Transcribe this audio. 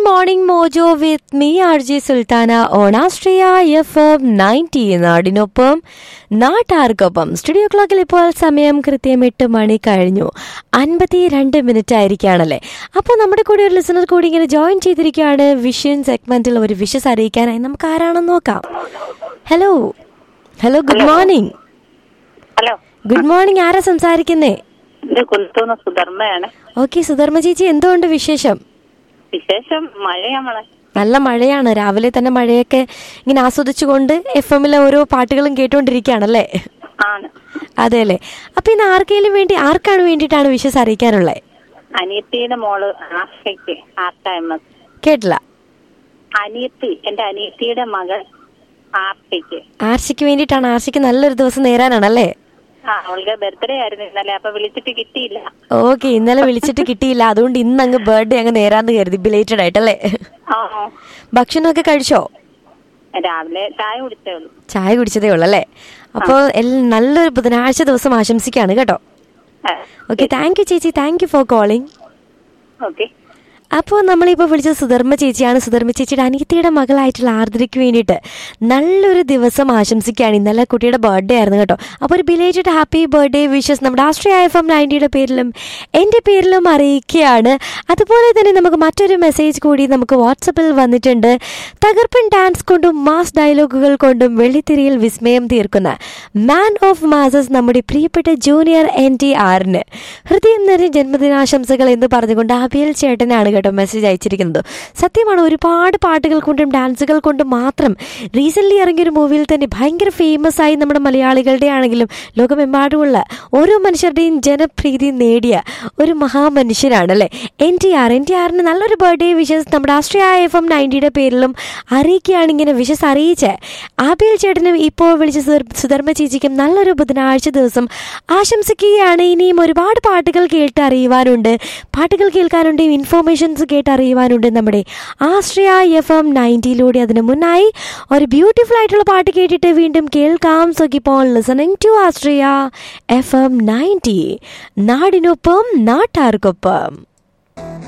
morning mojo with me R J Sultana ഓണാസ്ട്രിയ F M ninety നാടിനൊപ്പം നാട്ടാർക്കൊപ്പം സ്റ്റുഡിയോ ക്ലോക്കിൽ ഇപ്പോൾ സമയം കൃത്യം എട്ട് മണി കഴിഞ്ഞു അൻപത്തി രണ്ട് മിനിറ്റ് ആയിരിക്കുകയാണല്ലേ അപ്പോൾ നമ്മുടെ കൂടെ ഒരു ലിസണർ കൂടി ഇങ്ങനെ ജോയിൻ ചെയ്തിരിക്കുകയാണ് വിഷൻ സെഗ്മെന്റിൽ ഒരു വിഷസ് അറിയിക്കാനായി നമുക്ക് ആരാണെന്ന് നോക്കാം hello hello good morning hello good morning ആരാ സംസാരിക്കുന്നേ ഇത് കുന്തൂന്ന് സുധർമ്മയാണ് ഓക്കെ സുധർമ്മ ചേച്ചി എന്തുകൊണ്ട് വിശേഷം വിശേഷം മഴയാ മോളെ നല്ല മഴയാണ് രാവിലെ തന്നെ മഴയൊക്കെ ഇങ്ങനെ ആസ്വദിച്ചുകൊണ്ട് എഫ് എമ്മിലെ ഓരോ പാട്ടുകളും കേട്ടുകൊണ്ടിരിക്കുകയാണല്ലേ ആണ് അതെ അല്ലേ അപ്പൊ ഇന്ന് ആർക്കെങ്കിലും വേണ്ടി ആർക്കാണ് വേണ്ടിയിട്ടാണ് വിഷസ് അറിയിക്കാനുള്ളത് അനിയത്തിയുടെ മോള് ആർഷയ്ക്ക് ആർട്ട എം എസ് കേട്ടില്ല അനിയത്തി എന്റെ അനിയത്തിയുടെ മകൾ ആർഷയ്ക്ക് ആർച്ചയ്ക്ക് വേണ്ടിയിട്ടാണ് ആർച്ചയ്ക്ക് നല്ലൊരു ദിവസം നേരാനാണല്ലേ ആ അവൾക്ക് ബർത്ത്ഡേ ആയിരുന്നു ഇന്നലെ അപ്പൊ വിളിച്ചിട്ട് കിട്ടിയില്ല ഓക്കെ ഇന്നലെ വിളിച്ചിട്ട് കിട്ടിയില്ല അതുകൊണ്ട് ഇന്ന് അങ്ങ് ബർത്ത്ഡേ അങ്ങ് നേരാന്ന് കരുതി ബിലേറ്റഡ് ആയിട്ടല്ലേ ആ ഭക്ഷണമൊക്കെ കഴിച്ചോ രാവിലെ ചായ കുടിച്ചേ ഉള്ളൂ ചായ കുടിച്ചതേ ഉള്ളൂ അല്ലേ അപ്പോൾ എൽ- നല്ലൊരു ബുധനാഴ്ച ദിവസം ആശംസിക്കുകയാണ് കേട്ടോ ഓക്കെ താങ്ക് യു ചേച്ചി thank you for calling okay അപ്പോൾ നമ്മളിപ്പോൾ വിളിച്ചത് സുധർമ്മ ചേച്ചിയാണ് സുധർമ്മ ചേച്ചിയുടെ അനിയത്തിയുടെ മകളായിട്ടുള്ള ആർദ്രയ്ക്ക് വേണ്ടിയിട്ട് നല്ലൊരു ദിവസം ആശംസിക്കുകയാണ് ഇന്നലെ കുട്ടിയുടെ ബർത്ത്ഡേ ആയിരുന്നു കേട്ടോ അപ്പോൾ ഒരു ബിലേറ്റഡ് ഹാപ്പി ബർത്ത്ഡേ വിഷസ് നമ്മുടെ ആസ്ട്രിയ എഫ് എം നയൻറ്റിയുടെ പേരിലും എൻ്റെ പേരിലും അറിയിക്കുകയാണ് അതുപോലെ തന്നെ നമുക്ക് മറ്റൊരു മെസ്സേജ് കൂടി നമുക്ക് വാട്സപ്പിൽ വന്നിട്ടുണ്ട് തകർപ്പൻ ഡാൻസ് കൊണ്ടും മാസ് ഡയലോഗുകൾ കൊണ്ടും വെള്ളിത്തിരിയിൽ വിസ്മയം തീർക്കുന്ന മാൻ ഓഫ് മാസസ് നമ്മുടെ പ്രിയപ്പെട്ട ജൂനിയർ എൻ ടി ആറിന് ഹൃദയം നിറഞ്ഞ ജന്മദിനാശംസകൾ എന്ന് പറഞ്ഞുകൊണ്ട് അബിയൽ ചേട്ടനാണ് കേട്ടോ മെസ്സേജ് അയച്ചിരിക്കുന്നത് സത്യമാണ് ഒരുപാട് പാട്ടുകൾ കൊണ്ടും ഡാൻസുകൾ കൊണ്ടും മാത്രം റീസെൻ്റ്ലി ഇറങ്ങിയൊരു മൂവിയിൽ തന്നെ ഭയങ്കര ഫേമസ് ആയി നമ്മുടെ മലയാളികളുടെ ആണെങ്കിലും ലോകമെമ്പാടുമുള്ള ഓരോ മനുഷ്യരുടെയും ജനപ്രീതി നേടിയ ഒരു മഹാമനുഷ്യനാണ് അല്ലേ N T R N T ആറിന് നല്ലൊരു ബർത്ത്ഡേ വിഷസ് നമ്മുടെ ആസ്ട്രിയ എഫ് എം നയൻറ്റിയുടെ പേരിലും അറിയിക്കുകയാണ് ഇങ്ങനെ വിഷസ് അറിയിച്ച് ആബിയൽ ചേട്ടനും ഇപ്പോൾ വിളിച്ച സുധർ- സുധർമ്മ ചേച്ചിക്കും നല്ലൊരു ബുധനാഴ്ച ദിവസം ആശംസിക്കുകയാണ് ഇനിയും ഒരുപാട് പാട്ടുകൾ കേട്ട് അറിയുവാനുണ്ട് പാട്ടുകൾ കേൾക്കാനുണ്ട് ഇൻഫോർമേഷൻസ് കേട്ട് അറിയുവാനുണ്ട് നമ്മുടെ ആശ്രയ എഫ് എം നയൻറ്റിയിലൂടെ അതിന് മുന്നായി ഒരു ബ്യൂട്ടിഫുൾ ആയിട്ടുള്ള പാട്ട് കേട്ടിട്ട് വീണ്ടും കേൾക്കാം സോ ഇപ്പോൾ listening to Ashraya F M ninety നാടിനൊപ്പം നാട്ടാർക്കൊപ്പം